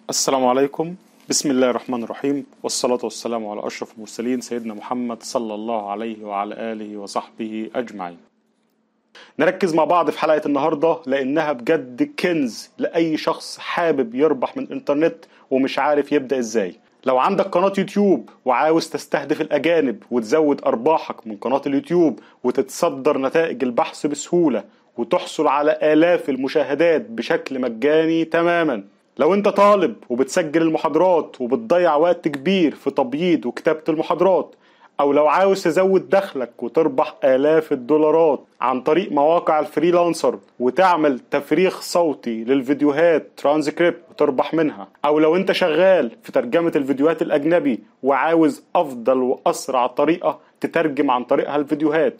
السلام عليكم بسم الله الرحمن الرحيم والصلاة والسلام على أشرف المرسلين سيدنا محمد صلى الله عليه وعلى آله وصحبه أجمعين نركز مع بعض في حلقة النهاردة لأنها بجد كنز لأي شخص حابب يربح من الإنترنت ومش عارف يبدأ إزاي لو عندك قناة يوتيوب وعاوز تستهدف الأجانب وتزود أرباحك من قناة اليوتيوب وتتصدر نتائج البحث بسهولة وتحصل على آلاف المشاهدات بشكل مجاني تماما لو انت طالب وبتسجل المحاضرات وبتضيع وقت كبير في تبييض وكتابة المحاضرات او لو عاوز تزود دخلك وتربح الاف الدولارات عن طريق مواقع الفريلانسر وتعمل تفريغ صوتي للفيديوهات ترانسكريبت وتربح منها او لو انت شغال في ترجمة الفيديوهات الاجنبي وعاوز افضل واسرع طريقة تترجم عن طريقها الفيديوهات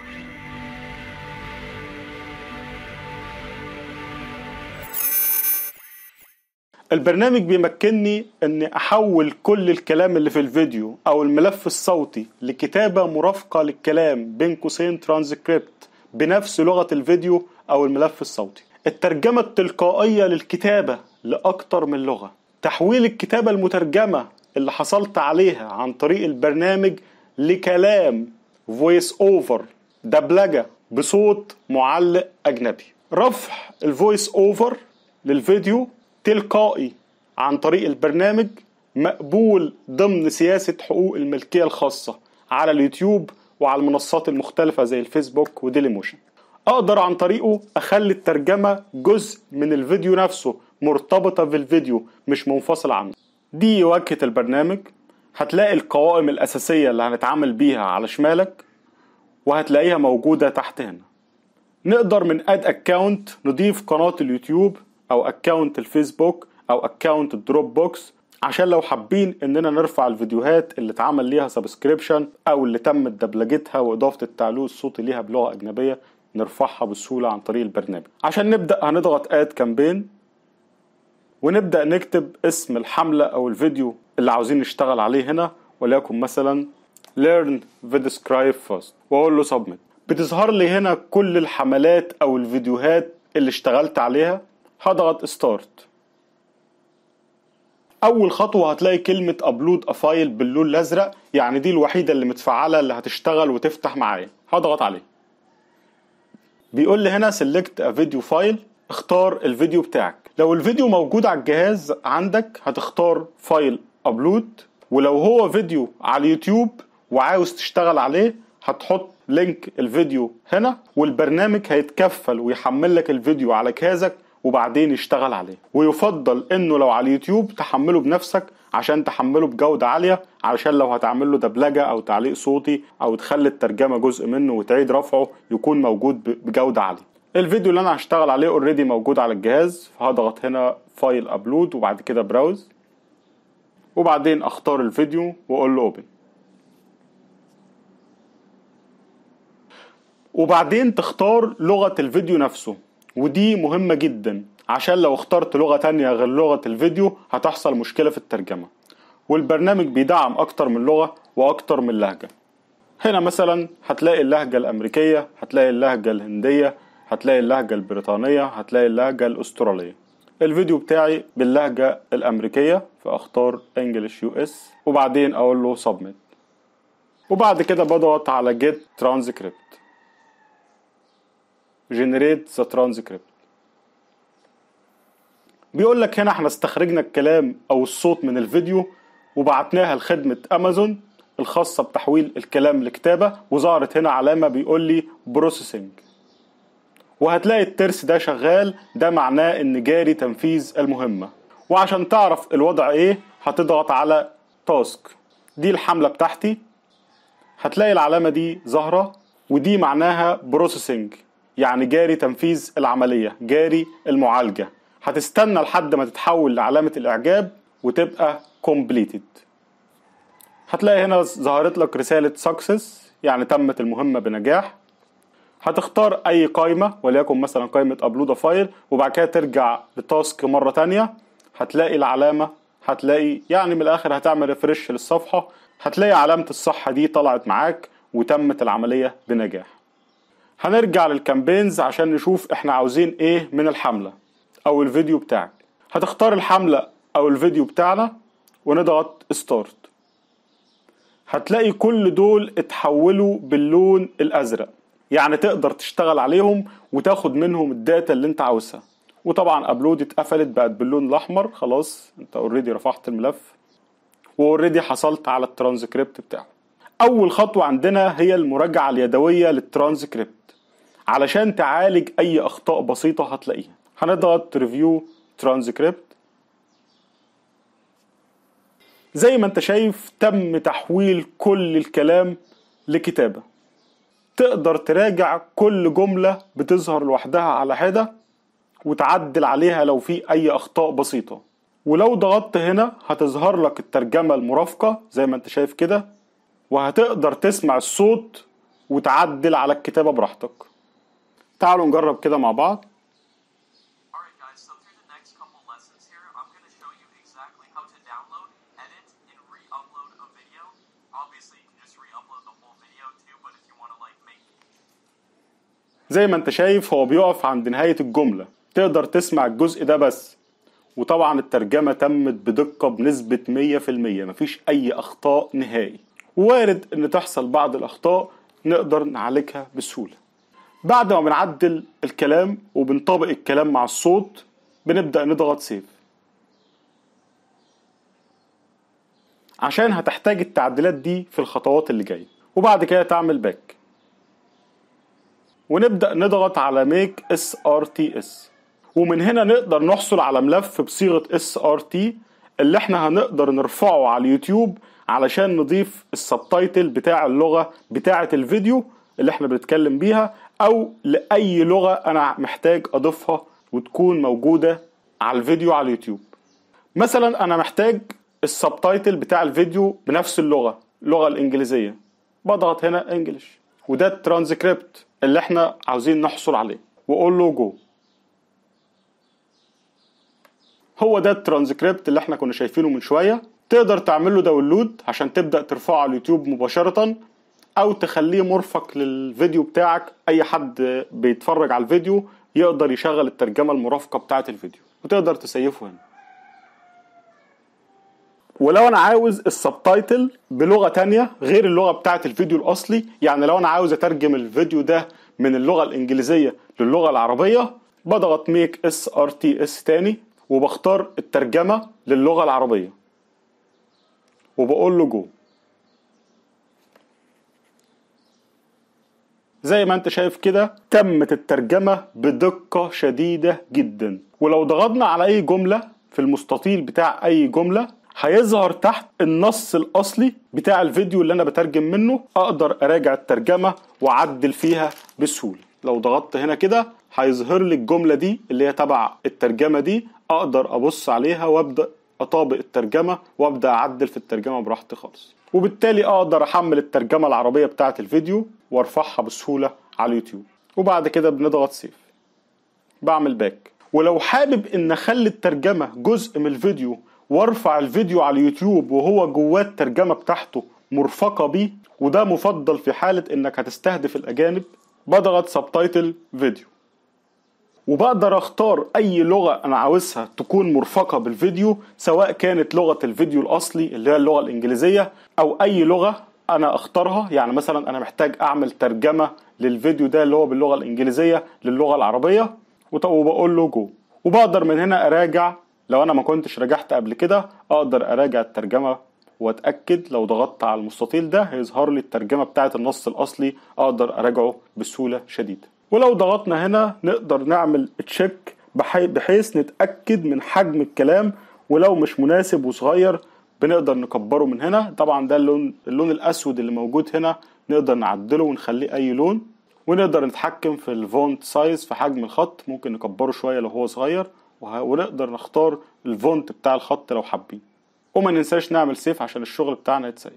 البرنامج بيمكنني اني احول كل الكلام اللي في الفيديو او الملف الصوتي لكتابة مرافقة للكلام بين قوسين ترانسكريبت بنفس لغة الفيديو او الملف الصوتي الترجمة التلقائية للكتابة لأكتر من لغة تحويل الكتابة المترجمة اللي حصلت عليها عن طريق البرنامج لكلام فويس اوفر دبلجة بصوت معلق أجنبي رفع الفويس اوفر للفيديو تلقائي عن طريق البرنامج مقبول ضمن سياسة حقوق الملكية الخاصة على اليوتيوب وعلى المنصات المختلفة زي الفيسبوك وديلي موشن أقدر عن طريقه أخلي الترجمة جزء من الفيديو نفسه مرتبطة بالفيديو مش منفصلة عنه دي واجهة البرنامج هتلاقي القوائم الأساسية اللي هنتعامل بيها على شمالك وهتلاقيها موجودة تحت هنا نقدر من اد اكاونت نضيف قناة اليوتيوب او اكونت الفيسبوك او اكونت الدروب بوكس عشان لو حابين اننا نرفع الفيديوهات اللي اتعمل ليها سبسكريبشن او اللي تمت دبلجتها واضافه التعليق الصوتي ليها بلغه اجنبيه نرفعها بسهوله عن طريق البرنامج عشان نبدا هنضغط اد كامبين ونبدا نكتب اسم الحمله او الفيديو اللي عاوزين نشتغل عليه هنا وليكن مثلا learn describe fast واقول له submit بتظهر لي هنا كل الحملات او الفيديوهات اللي اشتغلت عليها هضغط ستارت اول خطوه هتلاقي كلمه ابلود افايل باللون الازرق يعني دي الوحيده اللي متفعله اللي هتشتغل وتفتح معايا هضغط عليه بيقول لي هنا سيلكت ا فيديو فايل اختار الفيديو بتاعك لو الفيديو موجود على الجهاز عندك هتختار فايل ابلود ولو هو فيديو على اليوتيوب وعاوز تشتغل عليه هتحط لينك الفيديو هنا والبرنامج هيتكفل ويحمل لك الفيديو على جهازك وبعدين يشتغل عليه ويفضل انه لو على اليوتيوب تحمله بنفسك عشان تحمله بجودة عالية علشان لو هتعمل له دبلجة او تعليق صوتي او تخلي الترجمة جزء منه وتعيد رفعه يكون موجود بجودة عالية الفيديو اللي انا هشتغل عليه اوريدي موجود على الجهاز فهضغط هنا فايل ابلود وبعد كده براوز وبعدين اختار الفيديو واقول له اوبن وبعدين تختار لغة الفيديو نفسه ودي مهمة جدا عشان لو اخترت لغة تانية غير لغة الفيديو هتحصل مشكلة في الترجمة والبرنامج بيدعم أكتر من لغة وأكتر من لهجة هنا مثلا هتلاقي اللهجة الأمريكية هتلاقي اللهجة الهندية هتلاقي اللهجة البريطانية هتلاقي اللهجة الأسترالية الفيديو بتاعي باللهجة الأمريكية فأختار انجلش يو اس وبعدين أقول له سبميت وبعد كده بضغط على جيت ترانسكريبت جنريت ذا ترانسكريبت بيقول لك هنا احنا استخرجنا الكلام او الصوت من الفيديو وبعتناها لخدمة امازون الخاصة بتحويل الكلام لكتابة وظهرت هنا علامة بيقول لي بروسيسنج وهتلاقي الترس ده شغال ده معناه ان جاري تنفيذ المهمة وعشان تعرف الوضع ايه هتضغط على تاسك دي الحملة بتاعتي هتلاقي العلامة دي ظاهرة ودي معناها بروسيسنج يعني جاري تنفيذ العملية جاري المعالجة هتستنى لحد ما تتحول لعلامة الإعجاب وتبقى completed هتلاقي هنا ظهرت لك رسالة success يعني تمت المهمة بنجاح هتختار أي قائمة وليكن مثلا قائمة أبلود فايل وبعد كده ترجع لتاسك مرة تانية هتلاقي العلامة هتلاقي يعني من الآخر هتعمل ريفرش للصفحة هتلاقي علامة الصح دي طلعت معاك وتمت العملية بنجاح هنرجع للكامبينز عشان نشوف احنا عاوزين ايه من الحملة او الفيديو بتاعك هتختار الحملة او الفيديو بتاعنا ونضغط ستارت هتلاقي كل دول اتحولوا باللون الازرق يعني تقدر تشتغل عليهم وتاخد منهم الداتا اللي انت عاوزها وطبعا ابلود اتقفلت بقت باللون الاحمر خلاص انت اوريدي رفعت الملف واوريدي حصلت على الترانسكريبت بتاعه اول خطوه عندنا هي المراجعه اليدويه للترانسكريبت علشان تعالج اي اخطاء بسيطه هتلاقيها هنضغط ريفيو ترانسكريبت زي ما انت شايف تم تحويل كل الكلام لكتابه تقدر تراجع كل جمله بتظهر لوحدها على حده وتعدل عليها لو في اي اخطاء بسيطه ولو ضغطت هنا هتظهر لك الترجمه المرافقه زي ما انت شايف كده وهتقدر تسمع الصوت وتعدل على الكتابه براحتك تعالوا نجرب كده مع بعض Alright guys, so through the next couple lessons here, I'm going to show you exactly how to download, edit, and re-upload a video. Obviously, you can just re-upload the whole video too, but if you want to like make زي ما انت شايف هو بيقف عند نهاية الجملة تقدر تسمع الجزء ده بس وطبعا الترجمة تمت بدقة بنسبة 100% مفيش أي أخطاء نهائي وارد إن تحصل بعض الأخطاء نقدر نعالجها بسهولة بعد ما بنعدل الكلام وبنطابق الكلام مع الصوت بنبدأ نضغط سيف عشان هتحتاج التعديلات دي في الخطوات اللي جاية وبعد كده تعمل باك ونبدأ نضغط على ميك اس ار تي اس ومن هنا نقدر نحصل على ملف بصيغة اس ار تي اللي احنا هنقدر نرفعه على اليوتيوب علشان نضيف السبتايتل بتاع اللغة بتاعة الفيديو اللي احنا بنتكلم بيها او لأي لغة انا محتاج اضيفها وتكون موجودة على الفيديو على اليوتيوب مثلا انا محتاج السبتايتل بتاع الفيديو بنفس اللغة اللغة الانجليزية بضغط هنا انجلش وده الترانسكريبت اللي احنا عاوزين نحصل عليه واقول له جو هو ده الترانسكريبت اللي احنا كنا شايفينه من شويه تقدر تعمل له داونلود عشان تبدا ترفعه على اليوتيوب مباشره او تخليه مرفق للفيديو بتاعك اي حد بيتفرج على الفيديو يقدر يشغل الترجمه المرافقه بتاعه الفيديو وتقدر تسيفه هنا ولو انا عاوز السبتايتل بلغه تانية غير اللغه بتاعه الفيديو الاصلي يعني لو انا عاوز اترجم الفيديو ده من اللغه الانجليزيه للغه العربيه بضغط ميك اس ار تي اس تاني وبختار الترجمه للغه العربيه وبقول له جو زي ما انت شايف كده تمت الترجمة بدقة شديدة جدا ولو ضغطنا على اي جملة في المستطيل بتاع اي جملة هيظهر تحت النص الاصلي بتاع الفيديو اللي انا بترجم منه اقدر اراجع الترجمة واعدل فيها بسهولة لو ضغطت هنا كده هيظهر لي الجملة دي اللي هي تبع الترجمة دي اقدر ابص عليها وابدأ اطابق الترجمة وابدأ اعدل في الترجمة براحتي خالص وبالتالي اقدر احمل الترجمة العربية بتاعة الفيديو وارفعها بسهولة على اليوتيوب وبعد كده بنضغط سيف بعمل باك ولو حابب ان اخلي الترجمة جزء من الفيديو وارفع الفيديو على اليوتيوب وهو جواه الترجمة بتاعته مرفقة بيه وده مفضل في حالة انك هتستهدف الاجانب بضغط سبتايتل فيديو وبقدر اختار اي لغة انا عاوزها تكون مرفقة بالفيديو سواء كانت لغة الفيديو الاصلي اللي هي اللغة الانجليزية او اي لغة انا اختارها يعني مثلا انا محتاج اعمل ترجمة للفيديو ده اللي هو باللغة الانجليزية للغة العربية وط- وبقول له جو وبقدر من هنا اراجع لو انا ما كنتش راجعت قبل كده اقدر اراجع الترجمة واتاكد لو ضغطت على المستطيل ده هيظهر لي الترجمه بتاعه النص الاصلي اقدر اراجعه بسهوله شديده ولو ضغطنا هنا نقدر نعمل تشيك بحي- بحيث نتاكد من حجم الكلام ولو مش مناسب وصغير بنقدر نكبره من هنا طبعا ده اللون اللون الاسود اللي موجود هنا نقدر نعدله ونخليه اي لون ونقدر نتحكم في الفونت سايز في حجم الخط ممكن نكبره شويه لو هو صغير وه- ونقدر نختار الفونت بتاع الخط لو حابين وما ننساش نعمل سيف عشان الشغل بتاعنا يتسيف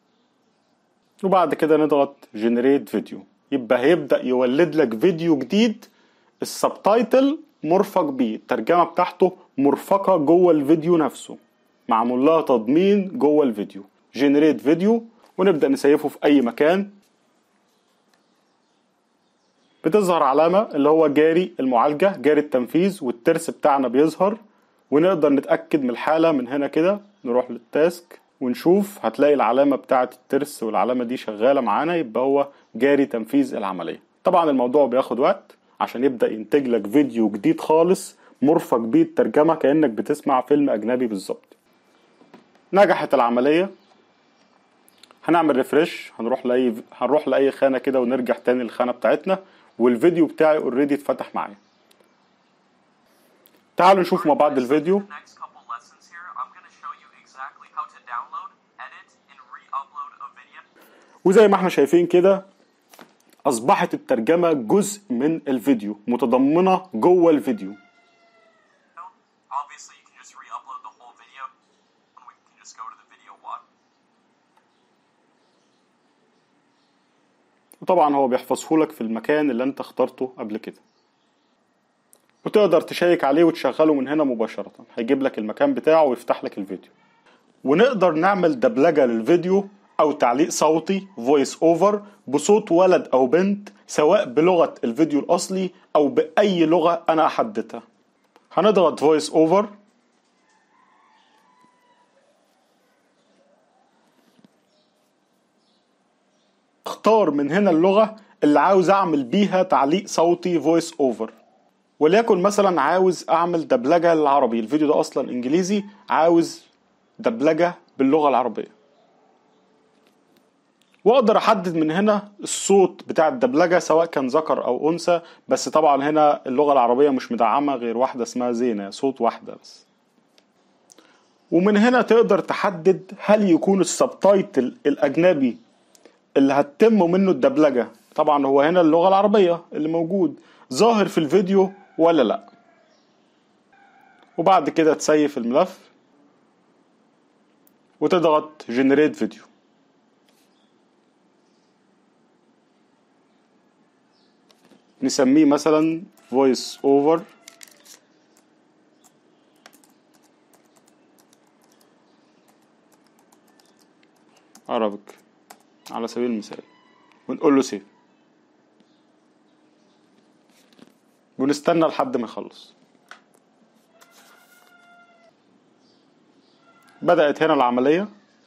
وبعد كده نضغط جنريت فيديو يبقى هيبدأ يولد لك فيديو جديد السبتايتل مرفق بيه الترجمة بتاعته مرفقة جوه الفيديو نفسه معمول لها تضمين جوه الفيديو جنريت فيديو ونبدأ نسيفه في أي مكان بتظهر علامة اللي هو جاري المعالجة جاري التنفيذ والترس بتاعنا بيظهر ونقدر نتأكد من الحالة من هنا كده نروح للتاسك ونشوف هتلاقي العلامة بتاعة الترس والعلامة دي شغالة معانا يبقى هو جاري تنفيذ العملية طبعا الموضوع بياخد وقت عشان يبدأ ينتج لك فيديو جديد خالص مرفق بيه الترجمة كأنك بتسمع فيلم أجنبي بالظبط نجحت العملية هنعمل ريفرش هنروح لأي هنروح لأي خانة كده ونرجع تاني للخانة بتاعتنا والفيديو بتاعي اوريدي اتفتح معايا تعالوا نشوف مع بعض الفيديو The next couple lessons here, I'm going to show you exactly how to download, edit, and re-upload a video. وزي ما احنا شايفين كده اصبحت الترجمة جزء من الفيديو متضمنة جوه الفيديو Obviously, you can just re-upload the whole video, and we can just go to the video one. وطبعا هو بيحفظه لك في المكان اللي انت اخترته قبل كده وتقدر تشيك عليه وتشغله من هنا مباشرة هيجيب لك المكان بتاعه ويفتح لك الفيديو ونقدر نعمل دبلجة للفيديو أو تعليق صوتي فويس أوفر بصوت ولد أو بنت سواء بلغة الفيديو الأصلي أو بأي لغة أنا أحددها هنضغط فويس أوفر اختار من هنا اللغة اللي عاوز أعمل بيها تعليق صوتي فويس أوفر وليكن مثلا عاوز أعمل دبلجة للعربي الفيديو ده أصلا إنجليزي عاوز دبلجة باللغة العربية واقدر احدد من هنا الصوت بتاع الدبلجه سواء كان ذكر او انثى بس طبعا هنا اللغه العربيه مش مدعمه غير واحده اسمها زينه صوت واحده بس ومن هنا تقدر تحدد هل يكون السبتايتل الاجنبي اللي هتتم منه الدبلجه طبعا هو هنا اللغه العربيه اللي موجود ظاهر في الفيديو ولا لا وبعد كده تسيف الملف وتضغط جنريت فيديو نسميه مثلا voice over Arabic على سبيل المثال ونقول له سيف ونستنى لحد ما يخلص بدأت هنا العملية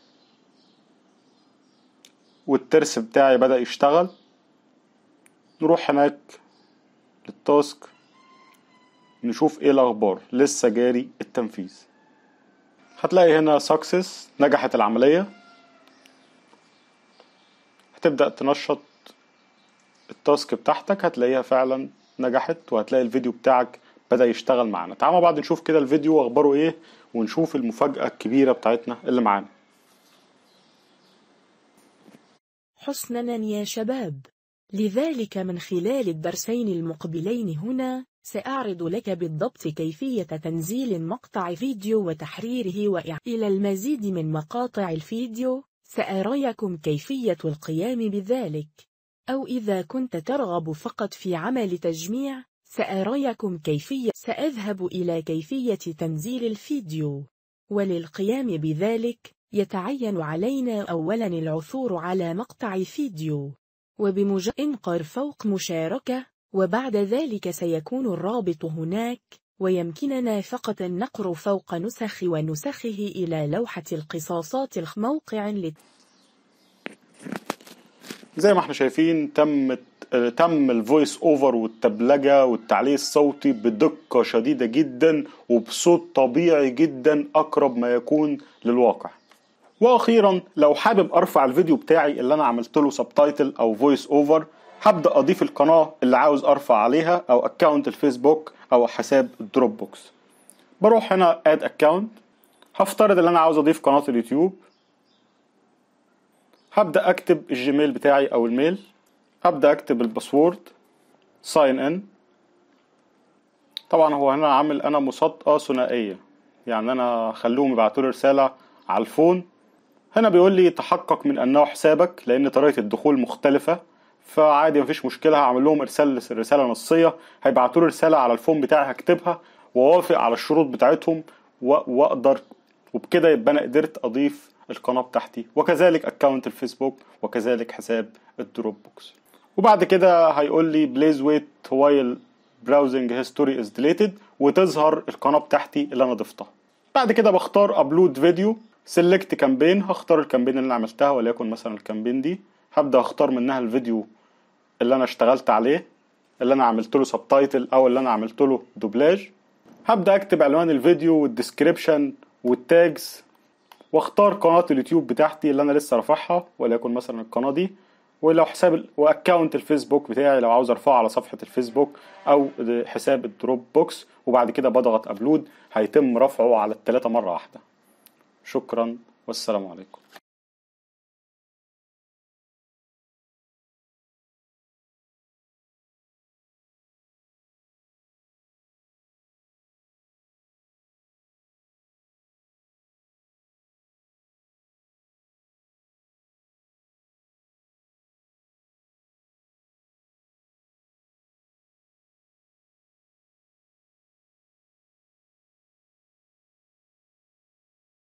والترس بتاعي بدأ يشتغل نروح هناك للتاسك نشوف ايه الاخبار لسه جاري التنفيذ هتلاقي هنا سكسس نجحت العملية هتبدأ تنشط التاسك بتاعتك هتلاقيها فعلا نجحت وهتلاقي الفيديو بتاعك بدأ يشتغل معانا تعالوا مع بعض نشوف كده الفيديو واخباره ايه ونشوف المفاجأة الكبيرة بتاعتنا اللي معانا حسنا يا شباب لذلك من خلال الدرسين المقبلين هنا سأعرض لك بالضبط كيفية تنزيل مقطع فيديو وتحريره وإع... إلى المزيد من مقاطع الفيديو سأريكم كيفية القيام بذلك أو إذا كنت ترغب فقط في عمل تجميع سأريكم كيفية سأذهب إلى كيفية تنزيل الفيديو وللقيام بذلك يتعين علينا أولا العثور على مقطع فيديو وبمجرد انقر فوق مشاركة وبعد ذلك سيكون الرابط هناك ويمكننا فقط النقر فوق نسخ ونسخه إلى لوحة القصاصات الموقع لت... زي ما احنا شايفين تم تم الفويس اوفر والتبلجه والتعليق الصوتي بدقه شديده جدا وبصوت طبيعي جدا اقرب ما يكون للواقع واخيرا لو حابب ارفع الفيديو بتاعي اللي انا عملت له سبتايتل او فويس اوفر هبدا اضيف القناه اللي عاوز ارفع عليها او اكونت الفيسبوك او حساب الدروب بوكس بروح هنا اد اكونت هفترض ان انا عاوز اضيف قناه اليوتيوب هبدا اكتب الجيميل بتاعي او الميل هبدا اكتب الباسورد ساين ان طبعا هو هنا عامل انا مصادقه ثنائيه يعني انا خلوهم يبعتوا لي رساله على الفون هنا بيقول لي تحقق من انه حسابك لان طريقه الدخول مختلفه فعادي مفيش مشكله هعمل لهم ارسال رساله نصيه هيبعتوا لي رساله على الفون بتاعي هكتبها واوافق على الشروط بتاعتهم واقدر وبكده يبقى انا قدرت اضيف القناه بتاعتي وكذلك اكونت الفيسبوك وكذلك حساب الدروب بوكس وبعد كده هيقول لي بليز ويت وايل براوزنج هيستوري از ديليتد وتظهر القناه بتاعتي اللي انا ضفتها بعد كده بختار ابلود فيديو سيلكت كامبين هختار الكامبين اللي انا عملتها وليكن مثلا الكامبين دي هبدا اختار منها الفيديو اللي انا اشتغلت عليه اللي انا عملت له سبتايتل او اللي انا عملت له دوبلاج هبدا اكتب عنوان الفيديو والديسكريبشن والتاجز واختار قناه اليوتيوب بتاعتي اللي انا لسه رافعها وليكن مثلا القناه دي ولو حساب ال- واكونت الفيسبوك بتاعي لو عاوز ارفعه على صفحه الفيسبوك او حساب الدروب بوكس وبعد كده بضغط ابلود هيتم رفعه على الثلاثه مره واحده شكرا والسلام عليكم